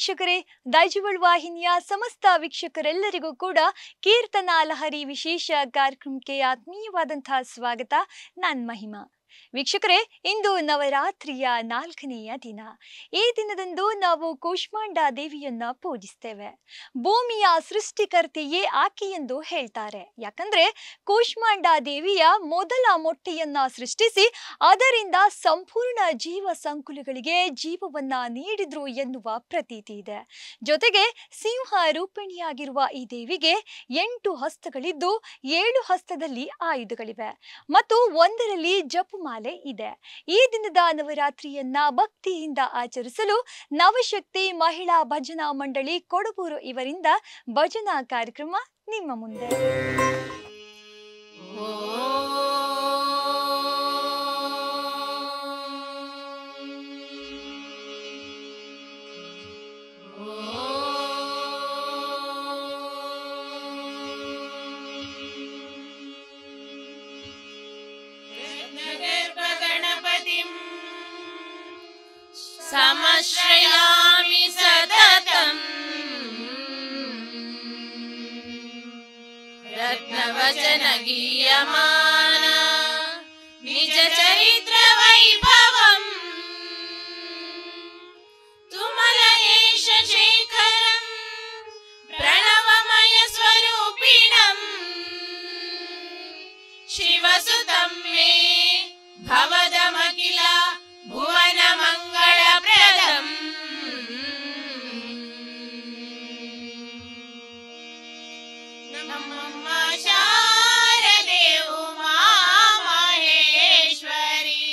ವೀಕ್ಷಕರೇ ದೈಜುವಳ್ ವಾಹಿನಿಯ ಸಮಸ್ತ ವೀಕ್ಷಕರೆಲ್ಲರಿಗೂ ಕೂಡ ಕೀರ್ತನಾ ಲಹರಿ ವಿಶೇಷ ಕಾರ್ಯಕ್ರಮಕ್ಕೆ ಆತ್ಮೀಯವಾದಂತಹ ಸ್ವಾಗತ ನಾನ್ ಮಹಿಮಾ ವೀಕ್ಷಕರೇ ಇಂದು ನವರಾತ್ರಿಯ ನಾಲ್ಕನೆಯ ದಿನ ಈ ದಿನದಂದು ನಾವು ಕೂಷ್ಮಾಂಡ ದೇವಿಯನ್ನ ಪೂಜಿಸ್ತೇವೆ ಭೂಮಿಯ ಸೃಷ್ಟಿಕರ್ತೆಯೇ ಆಕೆ ಎಂದು ಹೇಳ್ತಾರೆ ಯಾಕಂದ್ರೆ ಕೂಷ್ಮಾಂಡ ದೇವಿಯ ಮೊದಲ ಮೊಟ್ಟೆಯನ್ನ ಸೃಷ್ಟಿಸಿ ಅದರಿಂದ ಸಂಪೂರ್ಣ ಜೀವ ಸಂಕುಲಗಳಿಗೆ ಜೀವವನ್ನ ನೀಡಿದ್ರು ಎನ್ನುವ ಪ್ರತೀತಿ ಇದೆ ಜೊತೆಗೆ ಸಿಂಹ ರೂಪಿಣಿಯಾಗಿರುವ ಈ ದೇವಿಗೆ ಎಂಟು ಹಸ್ತಗಳಿದ್ದು ಏಳು ಹಸ್ತದಲ್ಲಿ ಆಯುಧಗಳಿವೆ ಮತ್ತು ಒಂದರಲ್ಲಿ ಜಪಮಾಲೆ ಇದೆ ಈ ದಿನದ ನವರಾತ್ರಿಯನ್ನ ಭಕ್ತಿಯಿಂದ ಆಚರಿಸಲು ನವಶಕ್ತಿ ಮಹಿಳಾ ಭಜನಾ ಮಂಡಳಿ ಕೊಡಗೂರು ಇವರಿಂದ ಭಜನಾ ಕಾರ್ಯಕ್ರಮ ನಿಮ್ಮ ಮುಂದೆ गर्भगणपतिम् समश्रयामि सततम् रत्नवचनगीयमान निजचरित्रवैभवम् तुमलयेश शेखरम् प्रणवमय स्वरूपिणम् शिवसुतं मे भवदमखिल भुवनमङ्गलप्रदम् नमः शारदे उमा महेश्वरी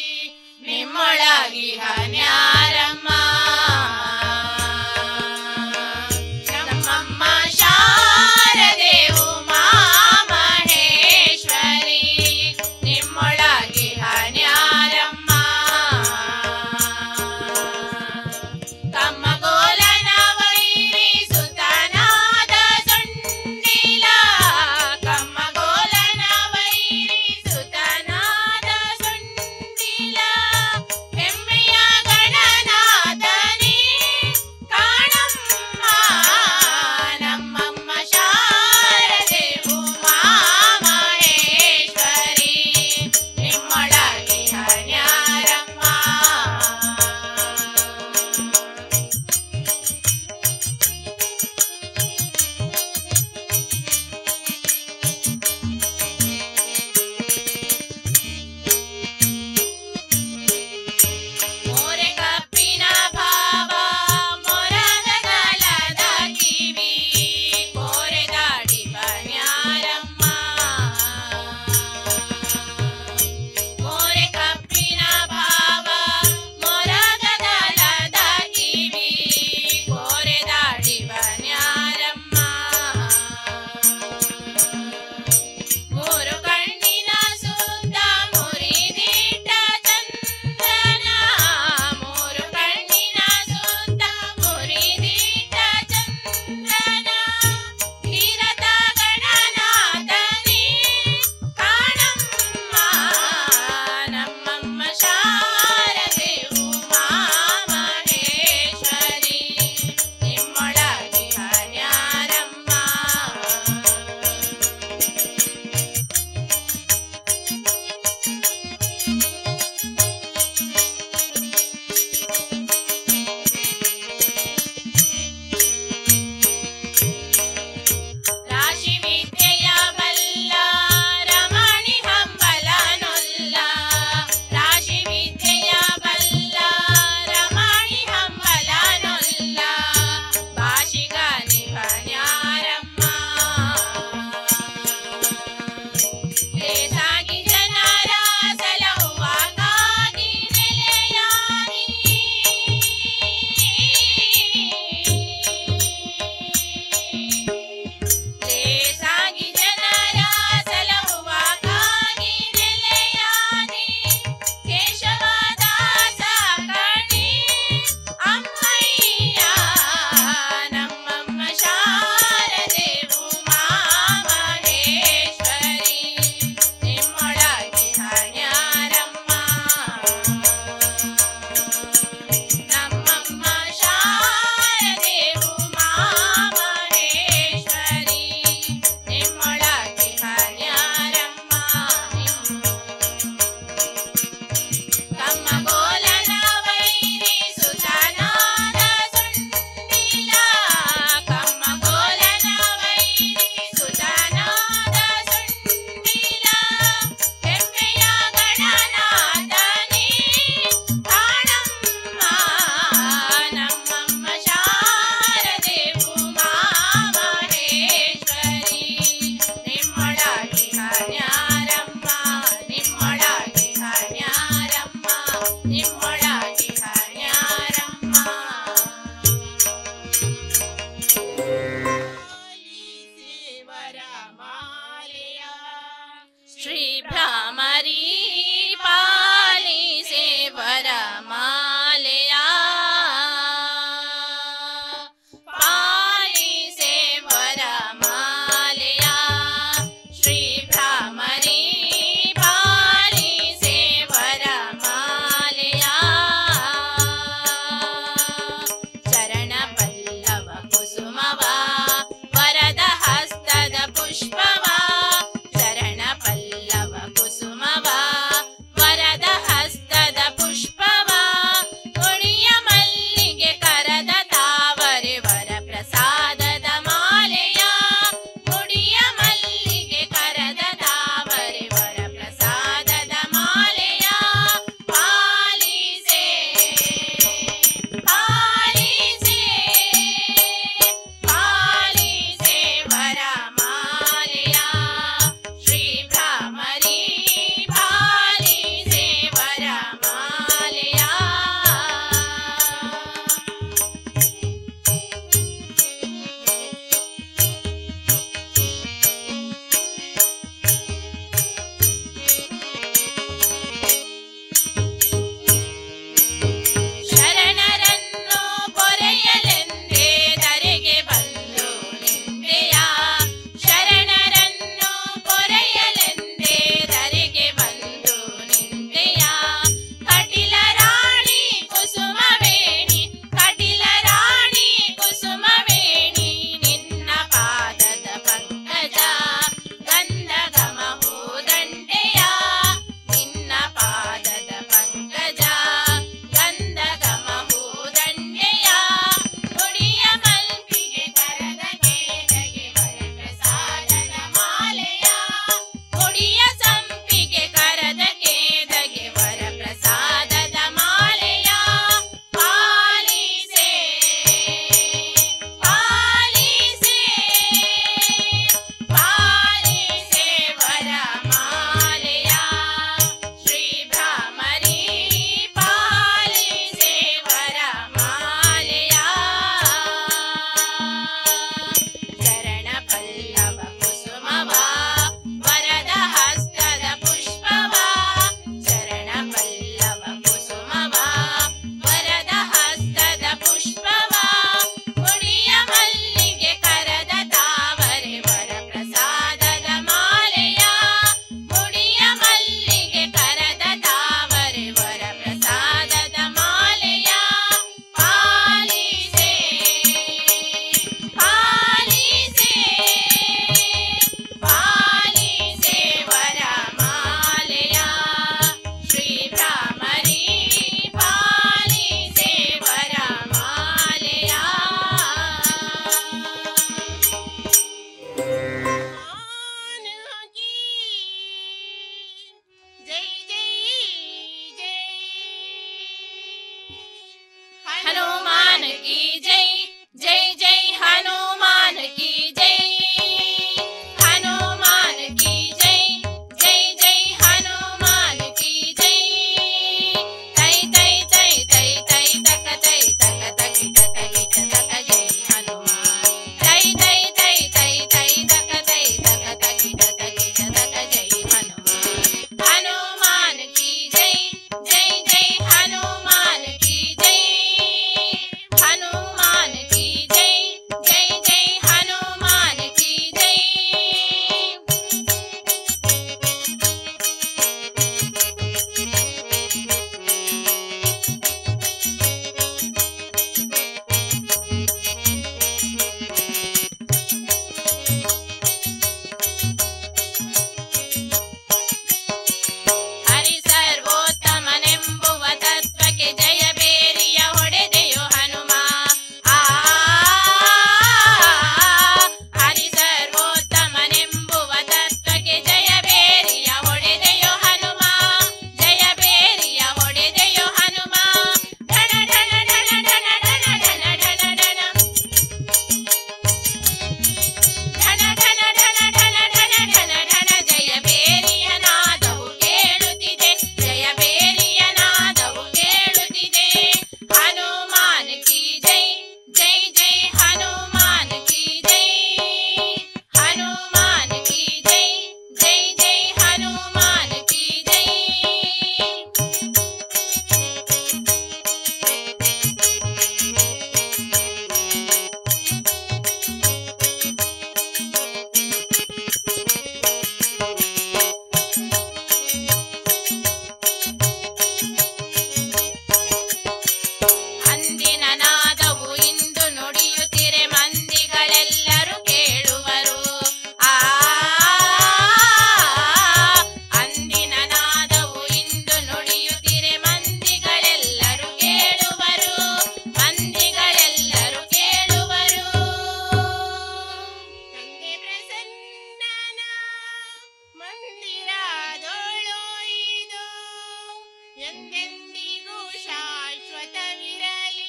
ಶಾಶ್ವತವಿರಲಿ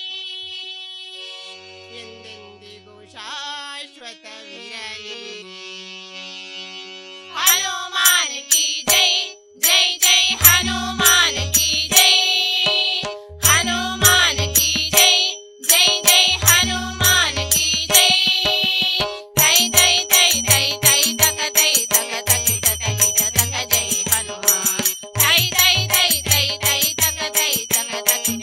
ಎಂದೆಂದಿಗೂ ಶಾಶ್ವತವಿರಲಿ ಹನುಮಾನ್ ಕಿ ಜೈ ಜೈ ಜೈ ಹನುಮಾನ್ ಕಿ ಜೈ ಹನುಮಾನ್ ಕಿ ಜೈ ಜೈ ಜೈ ಹನುಮಾನ್ ಕಿ ಜೈ ದೈ ದೈ ದೈ ದೈ ದೈ ತಕ ದೈ ತಕ ತಕಿಟ ತಕಿಟ ತಕ ಜೈ ಹನುಮಾನ್ ದೈ ದೈ ದೈ ದೈ ದೈ ತಕ ದೈ ತಕ ತಕಿಟ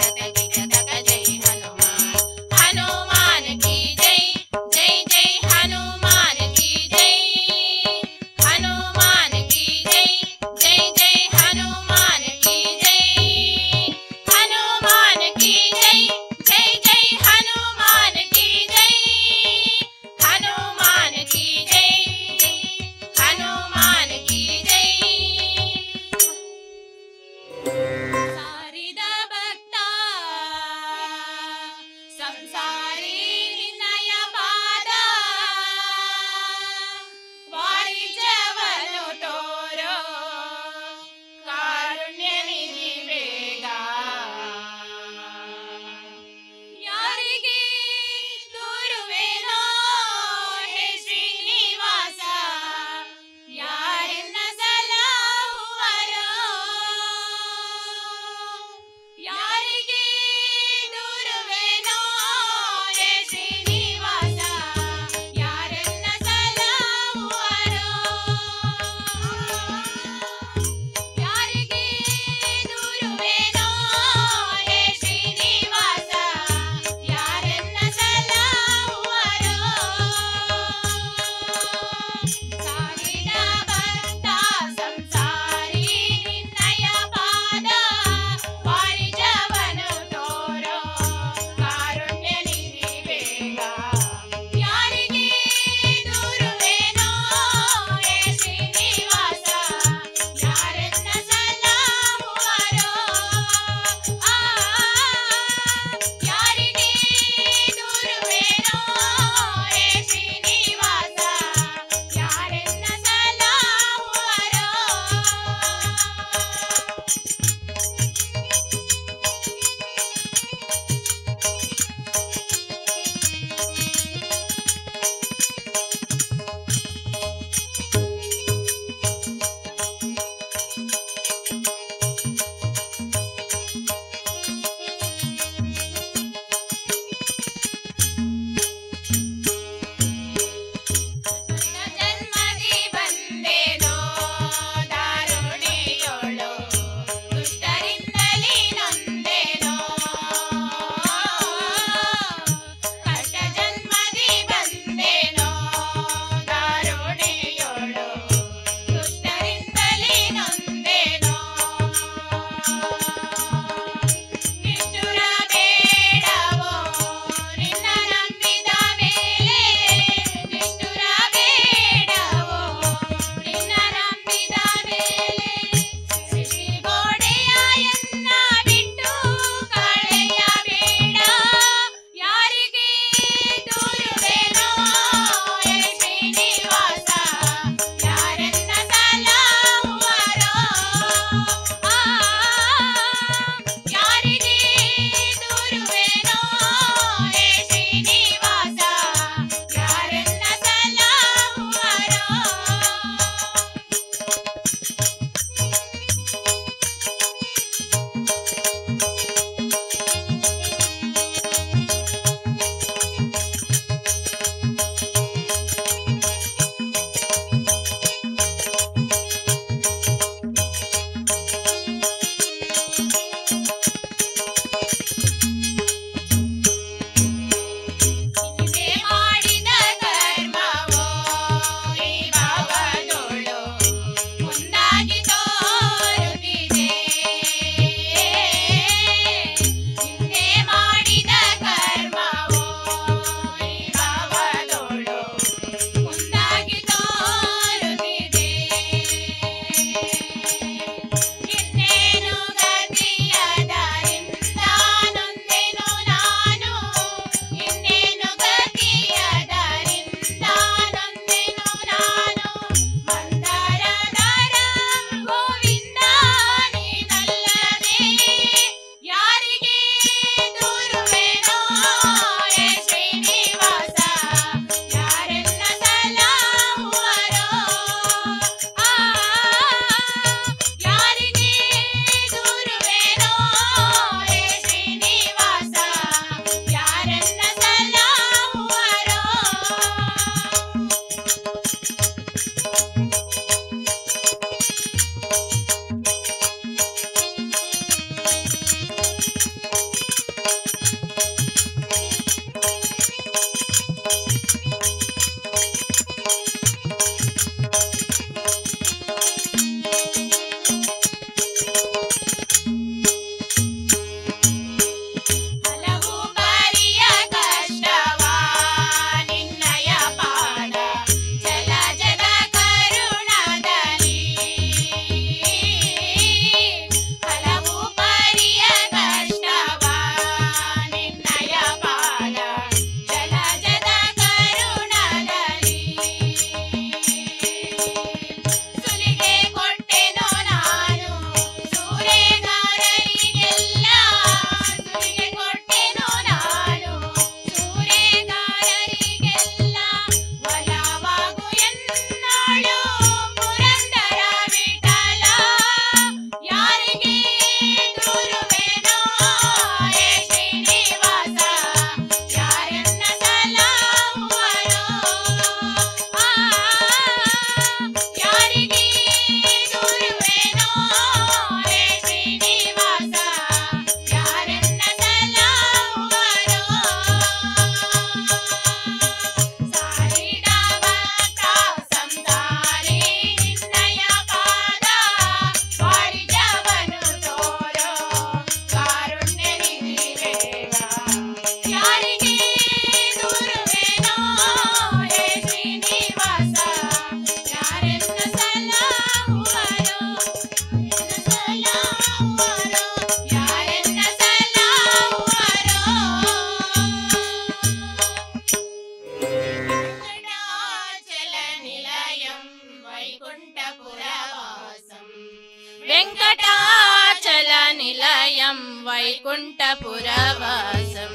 वैकुण्ठपुरवासं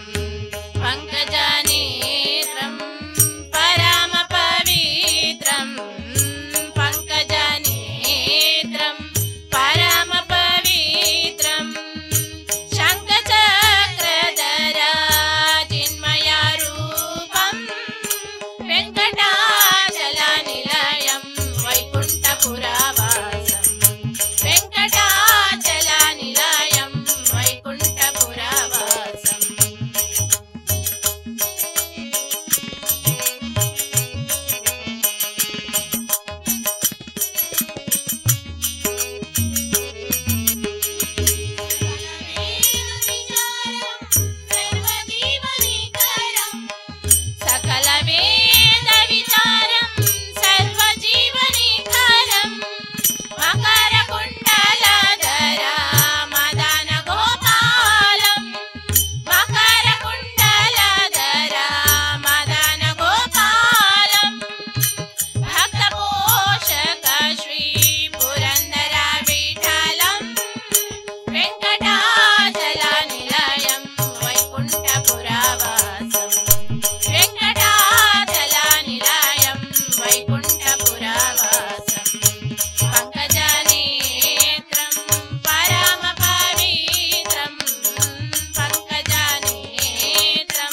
पङ्कजनेत्रं परमपवित्रं पङ्कजनेत्रं परमपवित्रं शङ्खचक्रधरा चिन्मयरूपं वेङ्कटाचलनिलयं वैकुण्ठपुरवासम् वेङ्कटाचलनिलयं वैकुण्ठपुरवासम् सकलवेदविचारं सर्वजीवनिकरं मकरकुण्डलधरा मदनगोपालं मकरकुण्डलधरा मदनगोपालं भक्तपोषक श्रीपुरन्दर विठलं वेङ्कटाचलनिलयं वैकुण्ठपुरवासम् वेङ्कटाचलनिलयं वैकुण्ठपुरवासम् पङ्कजनेत्रं परमपवित्रं पङ्कजनेत्रं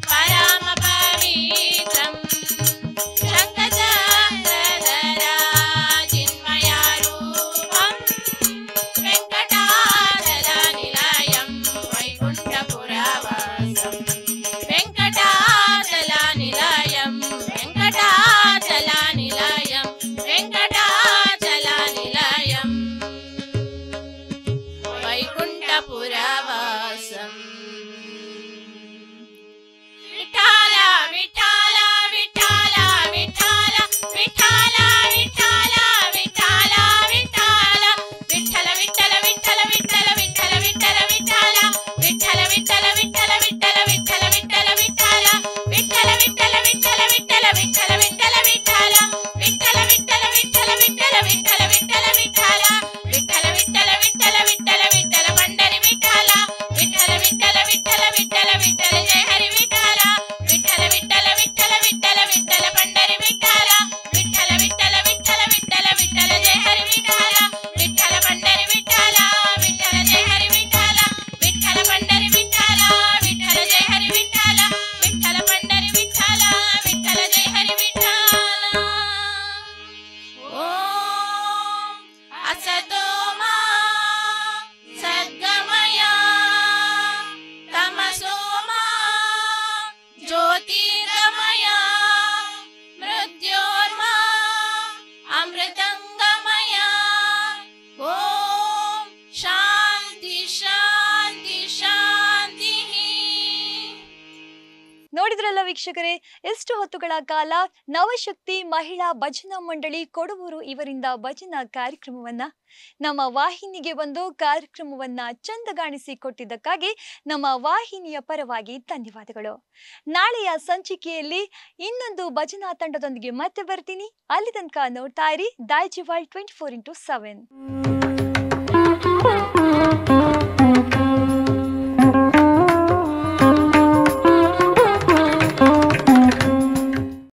परमपवित्रं शङ्खचक्रधरा चिन्मयरूपं वेङ्कटाचलनिलयं वैकुण्ठपुरवासम् वेङ्कटाचलनिलयं वेङ्कटाचलनिलयं वेङ्कटाचलनिलयं वैकुण्ठपुरवासम् विठाल विठाल विठाल विठाल विठाल विठाल विठाल विठाल विठ्ठल विठ्ठल विठ्ठल विठ्ठल विठ्ठल विठ्ठल विठाल विठ्ठल विठ्ठल विठ्ठल विठ्ठल विठ्ठल विठ्ठल विठाल विठ्ठल विठ्ठल विठ्ठल विठ्ठल विठ्ठल विठ्ठल विठाल विठ्ठल विठ्ठल विठ्ठल विठ्ठल विठ्ठल विठ्ठल विठाल विठ्ठल विठ्ठल विठ्ठल विठ्ठल विठ्ठल पंढरी विठाल विठ्ठल विठ्ठल विठ्ठल विठ्ठल विठ्ठल जय हरी विठाल विठ्ठल विठ्ठल विठ्ठल विठ्ठल विठ्ठल पंढरी विठाल विठ्ठल विठ्ठल विठ्ठल विठ्ठल विठ्ठल जय हरी विठाल विठ्ठल पंढरी विठाल विठ्ठल जय हरी विठाल विठ्ठल पंढरी विठाल विठ्ठल जय हरी विठाल विठ्ठल पंढरी विठाल विठ्ठल जय हरी विठाल ॐ असतो मा सद्गमया तमसो मा ज्योतिर्गमया मृत्योर्मा अमृतङ्गमया ॐ शान्ति शान्ति शान्तिः ನೋಡಿದ್ರಲ್ಲ ವೀಕ್ಷಕರೇ ಎಷ್ಟು ಹೊತ್ತುಗಳ ಕಾಲ ನವಶಕ್ತಿ ಮಹಿಳಾ ಭಜನಾ ಮಂಡಳಿ ಕೊಡವೂರು ಇವರಿಂದ ಭಜನಾ ಕಾರ್ಯಕ್ರಮವನ್ನ ನಮ್ಮ ವಾಹಿನಿಗೆ ಬಂದು ಕಾರ್ಯಕ್ರಮವನ್ನ ಚಂದಗಾಣಿಸಿ ಕೊಟ್ಟಿದ್ದಕ್ಕಾಗಿ ನಮ್ಮ ವಾಹಿನಿಯ ಪರವಾಗಿ ಧನ್ಯವಾದಗಳು ನಾಳೆಯ ಸಂಚಿಕೆಯಲ್ಲಿ ಇನ್ನೊಂದು ಭಜನಾ ತಂಡದೊಂದಿಗೆ ಮತ್ತೆ ಬರ್ತೀನಿ ಅಲ್ಲಿ ತನಕ ನೋಡ್ತಾ ಇರಿ Daijiworld twenty four into seven